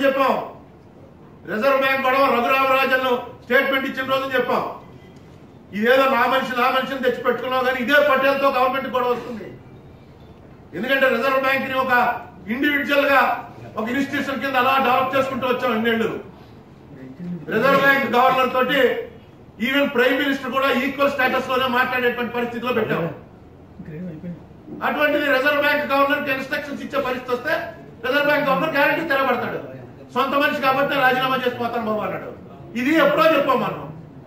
చెప్పాం reserve bank గొడవ Raghuram Rajan statement ఇచ్చిన రోజు చెప్పాం ఇదేదో నా మనిషి నా మనిషిని తెచ్చి పెట్టుకున్నాం కానీ ఇదే పటేల్తో గవర్నమెంట్ గొడవ వస్తుంది ఎందుకంటే రిజర్వ్ బ్యాంక్ ని ఒక ఇండివిజువల్ గా ఒక ఇన్స్టిట్యూషన్ కింద అలా డెవలప్ చేసుకుంటూ వచ్చాం ఇన్నేళ్లు రిజర్వ్ బ్యాంక్ గవర్నర్ తోటి ఈవెన్ ప్రైమ్ మినిస్టర్ కూడా ఈక్వల్ స్టేటస్ లోనే మాట్లాడేటువంటి పరిస్థితిలో పెట్టాం అటువంటిది రిజర్వ్ బ్యాంక్ గవర్నర్ కి ఇన్స్ట్రక్షన్స్ ఇచ్చే పరిస్థితి వస్తే రిజర్వ్ బ్యాంక్ గవర్నర్ గ్యారంటీ తెరబడతాడు సొంత మనిషి కాబట్టి రాజీనామా చేసిపోతాను బాబు అన్నాడు ఇది ఎప్పుడో చెప్పాం మనం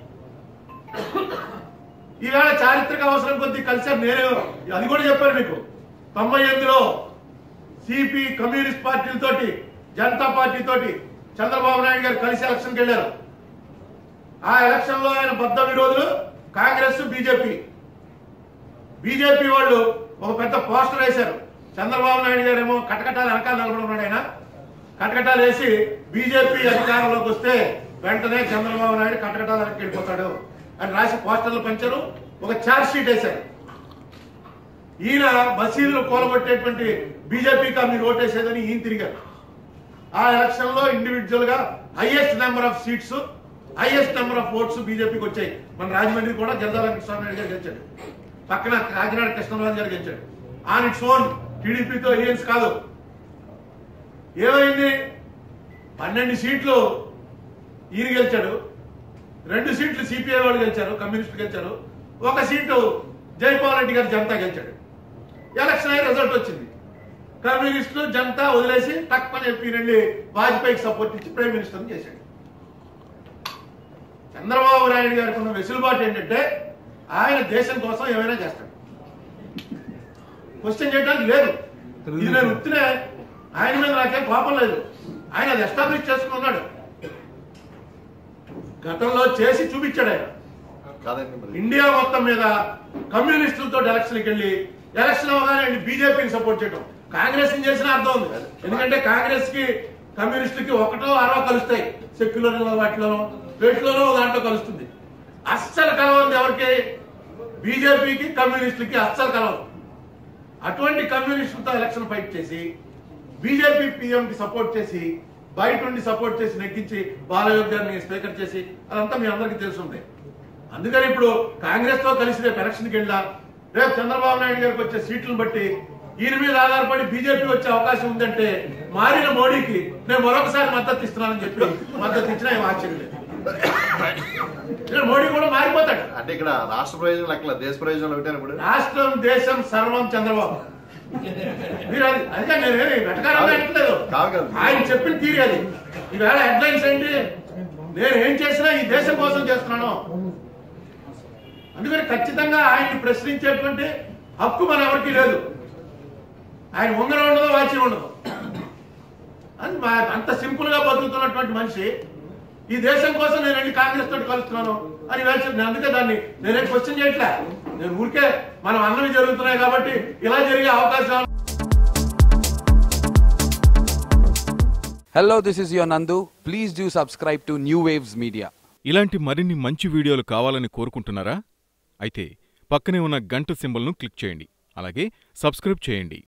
ఈవేళ చారిత్రక అవసరం కొద్ది కలిసారు నేనే అది కూడా చెప్పాను మీకు తొంభై ఎనిమిదిలో సిపి కమ్యూనిస్ట్ పార్టీలతోటి జనతా పార్టీ తోటి చంద్రబాబు నాయుడు గారు కలిసి ఎలక్షన్కి వెళ్ళారు ఆ ఎలక్షన్ లో ఆయన బద్ద విరోధులు కాంగ్రెస్ బీజేపీ బీజేపీ వాళ్ళు ఒక పెద్ద పోస్టర్ వేశారు చంద్రబాబు నాయుడు గారు ఏమో కటకటాలు వెనకాల నిలబడున్నాడు ఆయన కటకటాలు వేసి బీజేపీ అధికారంలోకి వస్తే వెంటనే చంద్రబాబు నాయుడు కటకటాలు వెనక్కి వెళ్ళిపోతాడు అని రాసి పోస్టర్లు పంచారు ఒక ఛార్జ్ షీట్ వేశారు ఈయన మసీదులు కూలగొట్టేటువంటి బీజేపీగా మీరు ఓటేసేదని ఈయన తిరిగారు ఆ ఎలక్షన్ లో ఇండివిజువల్ గా highest number of seats highest number of votes బీజేపీకి వచ్చాయి మన రాజమండ్రి కూడా జరదాల కృష్ణారాయుడు గారు గెలిచాడు పక్కన కాకినాడ కృష్ణరాజు గారు గెలిచాడు ఆన్ ఇట్స్ ఓన్ టీడీపీతో ఏన్స్ కాదు ఏమైంది పన్నెండు సీట్లు ఈయన గెలిచాడు రెండు సీట్లు సిపిఐ వాళ్ళు గెలిచారు కమ్యూనిస్టులు గెలిచారు ఒక సీటు జైపాల్ రెడ్డి గారు జనతా గెలిచాడు ఎలక్షన్ అయ్యి రిజల్ట్ వచ్చింది కమ్యూనిస్టులు జనతా వదిలేసి తక్కువ ఎంపీ నుండి వాజ్పేయికి సపోర్ట్ ఇచ్చి ప్రైమ్ మినిస్టర్ చేశాడు చంద్రబాబు నాయుడు గారికి ఉన్న వెసులుబాటు ఏంటంటే ఆయన దేశం కోసం ఏమైనా చేస్తాడు క్వశ్చన్ చేయడానికి లేదు ఇది నేను ఉత్తినే ఆయన మీద నాకేం కోపం లేదు ఆయన అది ఎస్టాబ్లిష్ చేసుకున్నాడు గతంలో చేసి చూపించాడు ఆయన కాదండి మరి ఇండియా మొత్తం మీద కమ్యూనిస్టులతో ఎలక్షన్కి వెళ్ళి ఎలక్షన్ అవగానే బీజేపీని సపోర్ట్ చేయడం కాంగ్రెస్ చేసిన అర్థం ఉంది ఎందుకంటే కాంగ్రెస్ కి కమ్యూనిస్టులకి ఒకటో అరవో కలుస్తాయి సెక్యులర్ వాటిలోనో వేటిలోనో దాంట్లో కలుస్తుంది అస్సలు కలవంది ఎవరికి బీజేపీకి కమ్యూనిస్టులకి అస్సలు కలవదు అటువంటి కమ్యూనిస్టులతో ఎలక్షన్ ఫైట్ చేసి బీజేపీ పీఎం కి సపోర్ట్ చేసి బయట ఉండి సపోర్ట్ చేసి నెగ్గించి బాలయోగ్ గారిని స్పీకర్ చేసి అదంతా మీ అందరికీ తెలుసుంది అందుకని ఇప్పుడు కాంగ్రెస్ తో కలిసి రేపు ఎలక్షన్కి వెళ్ళా రేపు చంద్రబాబు నాయుడు గారికి వచ్చే సీట్లను బట్టి ఈయన మీద ఆధారపడి బీజేపీ వచ్చే అవకాశం ఉందంటే మారిన మోడీకి నేను మరొకసారి మద్దతు ఇస్తున్నానని చెప్పి మద్దతు ఇచ్చినా ఏం ఆశ్చర్యం లేదు ఇక్కడ మోడీ కూడా మారిపోతాడు అంటే ఇక్కడ రాష్ట్ర ప్రయోజనం లెక్కల దేశ ప్రయోజనాలు ఒకటే ఇప్పుడు రాష్ట్రం దేశం సర్వం చంద్రబాబు మీరు అది అదిగా నేనేమి వెటకారంగా అనట్లేదు కాదు కాదు. ఆయన చెప్పిన తీరి అది ఈవేళ హెడ్లైన్స్ ఏంటి నేను ఏం చేసినా ఈ దేశం కోసం చేస్తున్నాను అందుకని ఖచ్చితంగా ఆయన్ని ప్రశ్నించేటువంటి హక్కు మన ఎవరికి లేదు ఆయన ఉంగరం ఉండదు వాచి ఉండదు అది మా- అంత సింపుల్ గా బతుకుతున్నటువంటి మనిషి ఈ దేశం కోసం నేను వెళ్ళి కాంగ్రెస్ తోటి కలుస్తున్నాను అని వేసి నేను అందుకే దాన్ని నేనేం క్వశ్చన్ చేయట్లే నేను ఊరికే మనం అన్నవి జరుగుతున్నాయి కాబట్టి ఇలా జరిగే అవకాశం Hello, this is your Nandu. Please do subscribe to New Waves Media. ఇలాంటి మరిన్ని మంచి వీడియోలు కావాలని కోరుకుంటున్నారా అయితే పక్కనే ఉన్న గంట సింబల్ను క్లిక్ చేయండి అలాగే సబ్స్క్రైబ్ చేయండి